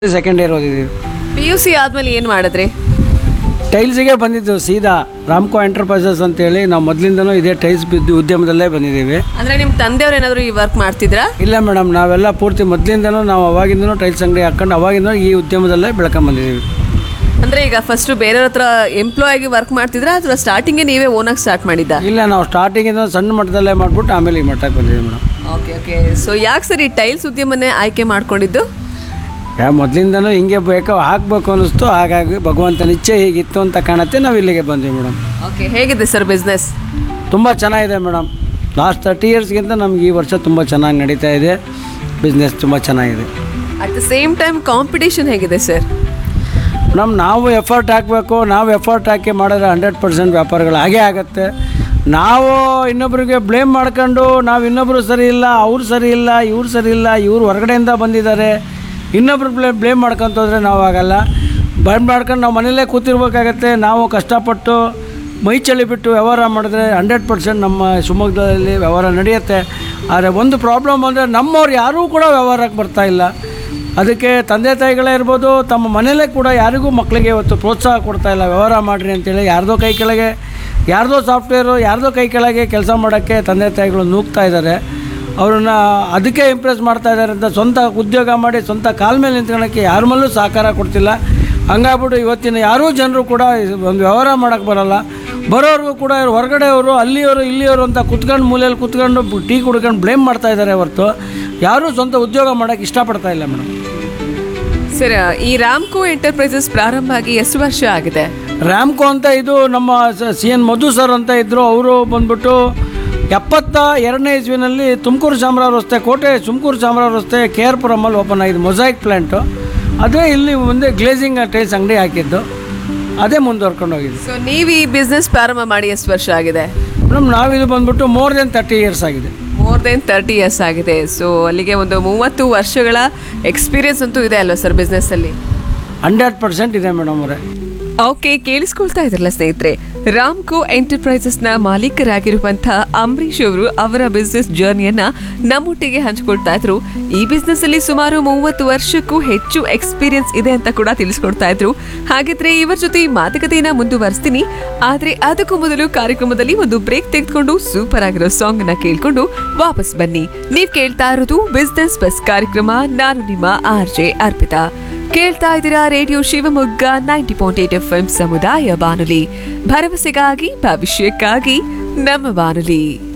second year ಓದಿದ್ದೀವಿ P U C ಆದ್ಮೇಲೆ ಏನು ಮಾಡಿದ್ರಿ ಟೈಲ್ಸಿಗೆ ಬಂದಿದ್ದು ಸೀದಾ ರಾಮ್ಕೋ ಎಂಟರ್ಪ್ರೈಸಸ್ ಅಂತೇಳಿ ನಾವು ಮೊದಲಿಂದನೂ ಇದೇ ಟೈಲ್ಸ್ ಬಿದ್ದು ಉದ್ಯಮದಲ್ಲೇ ಬಂದಿದ್ದೀವಿ ಅಂದ್ರೆ ನಿಮ್ಮ ತಂದೆಯವ್ರು ಏನಾದ್ರು ಈ ವರ್ಕ್ ಮಾಡ್ತಿದ್ರಾ ಇಲ್ಲ ಮೇಡಮ್ ನಾವೆಲ್ಲ ಪೂರ್ತಿ ಮೊದಲಿಂದನೂ ನಾವು ಅವಾಗಿಂದನೂ ಟೈಲ್ಸ್ ಅಂಗಡಿ ಹಾಕೊಂಡು ಅವಾಗಿಂದನೂ ಈ ಉದ್ಯಮದಲ್ಲೇ ಬೆಳ್ಕೊಂಬಂದಿದ್ದೀವಿ ಅಂದ್ರೆ ಈಗ ಫಸ್ಟ್ ಬೇರೆಯವ್ರ ಹತ್ರ ಎಂಪ್ಲಾಯ್ ಆಗಿ ವರ್ಕ್ ಮಾಡ್ತಿದ್ರಾ ಅಥವಾ ಸ್ಟಾರ್ಟಿಂಗ್ ನೀವೇ ಓನಾಗಿ ಸ್ಟಾರ್ಟ್ ಮಾಡಿದ್ದ ಇಲ್ಲ ನಾವು ಸ್ಟಾರ್ಟಿಂಗಿಂದ ಸಣ್ಣ ಮಟ್ಟದಲ್ಲೇ ಮಾಡಿಬಿಟ್ಟು ಆಮೇಲೆ ಈ ಮಟ್ಟಕ್ಕೆ ಬಂದಿದ್ದೀವಿ ಮೇಡಮ್ ಓಕೆ ಓಕೆ ಸೊ ಯಾಕೆ ಸರ್ ಈ ಟೈಲ್ಸ್ ಉದ್ಯಮನೇ ಆಯ್ಕೆ ಮಾಡ್ಕೊಂಡಿದ್ದು ಯಾ ಮೊದಲಿಂದನೂ ಹಿಂಗೆ ಬೇಕೋ ಹಾಕಬೇಕು ಅನ್ನಿಸ್ತು ಹಾಗಾಗಿ ಭಗವಂತನ ಇಚ್ಛೆ ಹೀಗಿತ್ತು ಅಂತ ಕಾಣುತ್ತೆ ನಾವು ಇಲ್ಲಿಗೆ ಬಂದ್ವಿ ಮೇಡಮ್ ಓಕೆ ಹೇಗಿದೆ ಸರ್ ಬಿಸ್ನೆಸ್ ತುಂಬ ಚೆನ್ನಾಗಿದೆ ಮೇಡಮ್ ಲಾಸ್ಟ್ ತರ್ಟಿ ಇಯರ್ಸ್ಗಿಂತ ನಮ್ಗೆ ಈ ವರ್ಷ ತುಂಬ ಚೆನ್ನಾಗಿ ನಡೀತಾ ಇದೆ ಬಿಸ್ನೆಸ್ ತುಂಬ ಚೆನ್ನಾಗಿದೆ at the same time competition ಹೇಗಿದೆ ಸರ್ ಮೇಡಮ್ ನಾವು ಎಫರ್ಟ್ ಹಾಕಬೇಕು ನಾವು ಎಫರ್ಟ್ ಹಾಕಿ ಮಾಡಿದ್ರೆ ಹಂಡ್ರೆಡ್ ಪರ್ಸೆಂಟ್ ವ್ಯಾಪಾರಗಳು ಹಾಗೇ ಆಗುತ್ತೆ ನಾವು ಇನ್ನೊಬ್ರಿಗೆ ಬ್ಲೇಮ್ ಮಾಡ್ಕೊಂಡು ನಾವು ಇನ್ನೊಬ್ಬರು ಸರಿ ಇಲ್ಲ ಅವ್ರು ಸರಿ ಇಲ್ಲ ಇವ್ರು ಸರಿ ಇಲ್ಲ ಇವ್ರು ಹೊರಗಡೆಯಿಂದ ಬಂದಿದ್ದಾರೆ ಇನ್ನೊಬ್ರು ಬ್ಲೇ ಬ್ಲೇಮ್ ಮಾಡ್ಕೊಂತ ಹೋದ್ರೆ ನಾವು ಆಗಲ್ಲ ಬಂದ್ ಮಾಡ್ಕೊಂಡು ನಾವು ಮನೇಲೇ ಕೂತಿರ್ಬೇಕಾಗತ್ತೆ ನಾವು ಕಷ್ಟಪಟ್ಟು ಮೈ ಚಳಿ ಬಿಟ್ಟು ವ್ಯವಹಾರ ಮಾಡಿದ್ರೆ ಹಂಡ್ರೆಡ್ ಪರ್ಸೆಂಟ್ ನಮ್ಮ ಶಿವಮೊಗ್ಗದಲ್ಲಿ ವ್ಯವಹಾರ ನಡೆಯುತ್ತೆ ಆದರೆ ಒಂದು ಪ್ರಾಬ್ಲಮ್ ಅಂದರೆ ನಮ್ಮವ್ರು ಯಾರೂ ಕೂಡ ವ್ಯವಹಾರಕ್ಕೆ ಬರ್ತಾ ಇಲ್ಲ ಅದಕ್ಕೆ ತಂದೆ ತಾಯಿಗಳೇ ಇರ್ಬೋದು ತಮ್ಮ ಮನೇಲೇ ಕೂಡ ಯಾರಿಗೂ ಮಕ್ಕಳಿಗೆ ಇವತ್ತು ಪ್ರೋತ್ಸಾಹ ಕೊಡ್ತಾ ಇಲ್ಲ ವ್ಯವಹಾರ ಮಾಡಿರಿ ಅಂತೇಳಿ ಯಾರ್ದೋ ಕೈ ಕೆಳಗೆ ಯಾರ್ದೋ ಸಾಫ್ಟ್ವೇರು ಯಾರ್ದೋ ಕೈ ಕೆಳಗೆ ಕೆಲಸ ಮಾಡೋಕ್ಕೆ ತಂದೆ ತಾಯಿಗಳು ನೂಗ್ತಾ ಇದ್ದಾರೆ ಅವ್ರನ್ನ ಅದಕ್ಕೆ ಇಂಪ್ರೆಸ್ ಮಾಡ್ತಾ ಇದ್ದಾರೆ ಅಂತ ಸ್ವಂತ ಉದ್ಯೋಗ ಮಾಡಿ ಸ್ವಂತ ಕಾಲ ಮೇಲೆ ನಿಂತ್ಕೊಳ್ಳೋಕ್ಕೆ ಯಾರ ಮೇಲೂ ಸಹಕಾರ ಕೊಡ್ತಿಲ್ಲ ಹಂಗಾಗ್ಬಿಟ್ಟು ಇವತ್ತಿನ ಯಾರೂ ಜನರು ಕೂಡ ಒಂದು ವ್ಯವಹಾರ ಮಾಡೋಕ್ಕೆ ಬರೋಲ್ಲ ಬರೋರ್ಗೂ ಕೂಡ ಇವ್ರು ಹೊರಗಡೆಯವರು ಅಲ್ಲಿಯವರು ಇಲ್ಲಿಯವರು ಅಂತ ಕುತ್ಕೊಂಡು ಮೂಲೆಯಲ್ಲಿ ಕುತ್ಕೊಂಡು ಟೀ ಕುಡ್ಕೊಂಡು ಬ್ಲೇಮ್ ಮಾಡ್ತಾ ಇದ್ದಾರೆ ಹೊರತು ಯಾರೂ ಸ್ವಂತ ಉದ್ಯೋಗ ಮಾಡೋಕ್ಕೆ ಇಷ್ಟಪಡ್ತಾ ಇಲ್ಲ ಮೇಡಮ್ ಸರ್ ಈ ರಾಮ್ಕೋ ಎಂಟರ್ಪ್ರೈಸಸ್ ಪ್ರಾರಂಭ ಆಗಿ ಎಷ್ಟು ವರ್ಷ ಆಗಿದೆ ರ್ಯಾಮ್ಕೋ ಅಂತ ಇದು ನಮ್ಮ ಸಿ ಎನ್ ಮಧು ಸರ್ ಅಂತ ಇದ್ದರು ಅವರು ಬಂದ್ಬಿಟ್ಟು ಎಪ್ಪತ್ತ ಎರಡನೇ ಇಸ್ವಿನಲ್ಲಿ ತುಮಕೂರು ಚಾಮರಾಜ ರಸ್ತೆ ಕೋಟೆ ತುಮಕೂರು ಚಾಮರಾಜ ರಸ್ತೆ ಕೆ ಆರ್ ಪುರಮಲ್ಲಿ ಓಪನ್ ಆಗಿದೆ ಮೊಸೈಕ್ ಪ್ಲ್ಯಾಂಟು ಅದೇ ಇಲ್ಲಿ ಮುಂದೆ ಗ್ಲೇಸಿಂಗ್ ಟೈಲ್ಸ್ ಅಂಗಡಿ ಹಾಕಿದ್ದು ಅದೇ ಮುಂದುವರ್ಕೊಂಡು ಹೋಗಿದೆ ಸೊ ನೀವು ಈ ಬಿಸ್ನೆಸ್ ಪ್ರಾರಂಭ ಮಾಡಿ ಎಷ್ಟು ವರ್ಷ ಆಗಿದೆ ಮೇಡಮ್ ನಾವಿದು ಬಂದ್ಬಿಟ್ಟು ಮೋರ್ ದೆನ್ ತರ್ಟಿ ಇಯರ್ಸ್ ಆಗಿದೆ ಮೋರ್ ದೆನ್ ತರ್ಟಿ ಇಯರ್ಸ್ ಆಗಿದೆ ಸೊ ಅಲ್ಲಿಗೆ ಒಂದು ಮೂವತ್ತು ವರ್ಷಗಳ ಎಕ್ಸ್ಪೀರಿಯನ್ಸ್ ಅಂತೂ ಇದೆ ಅಲ್ವಾ ಸರ್ ಬಿಸ್ನೆಸ್ಸಲ್ಲಿ ಹಂಡ್ರೆಡ್ ಪರ್ಸೆಂಟ್ ಇದೆ ಮೇಡಮ್ ಅವರೇ ಓಕೆ ಕೇಳಿಸ್ಕೊಳ್ತಾ ಇದ್ರಲ್ಲ ಸ್ನೇಹಿತರೆ ರಾಮ್ಕೋ ಎಂಟರ್ಪ್ರೈಸಸ್ನ ಮಾಲೀಕರಾಗಿರುವಂತಹ ಅಂಬರೀಶ್ ಅವರು ಅವರ ಬಿಸ್ನೆಸ್ ಜರ್ನಿಯನ್ನ ನಮ್ಮೊಟ್ಟಿಗೆ ಹಂಚಿಕೊಳ್ತಾ ಇದ್ರು ಈ ಬಿಸ್ನೆಸ್ ಅಲ್ಲಿ ಸುಮಾರು ಮೂವತ್ತು ವರ್ಷಕ್ಕೂ ಹೆಚ್ಚು ಎಕ್ಸ್ಪೀರಿಯನ್ಸ್ ಇದೆ ಅಂತ ಕೂಡ ತಿಳಿಸ್ಕೊಡ್ತಾ ಇದ್ರು ಹಾಗಿದ್ರೆ ಇವರ ಜೊತೆ ಈ ಮಾತುಕತೆಯನ್ನ ಮುಂದುವರಿಸ್ತೀನಿ ಆದ್ರೆ ಅದಕ್ಕೂ ಮೊದಲು ಕಾರ್ಯಕ್ರಮದಲ್ಲಿ ಒಂದು ಬ್ರೇಕ್ ತೆಗೆದುಕೊಂಡು ಸೂಪರ್ ಆಗಿರೋ ಸಾಂಗ್ ಅನ್ನ ಕೇಳ್ಕೊಂಡು ವಾಪಸ್ ಬನ್ನಿ ನೀವ್ ಕೇಳ್ತಾ ಇರೋದು ಬಿಸ್ನೆಸ್ ಬಸ್ ಕಾರ್ಯಕ್ರಮ ನಾನು ನಿಮ್ಮ ಆರ್ ಜೆ ಅರ್ಪಿತಾ ಕೇಳ್ತಾ ಇದ್ದೀರಾ radio Shivamogga ninety point eight F M ಸಮುದಾಯ ಬಾನುಲಿ ಭರವಸೆಗಾಗಿ ಭವಿಷ್ಯಕ್ಕಾಗಿ ನಮ್ಮ ಬಾನುಲಿ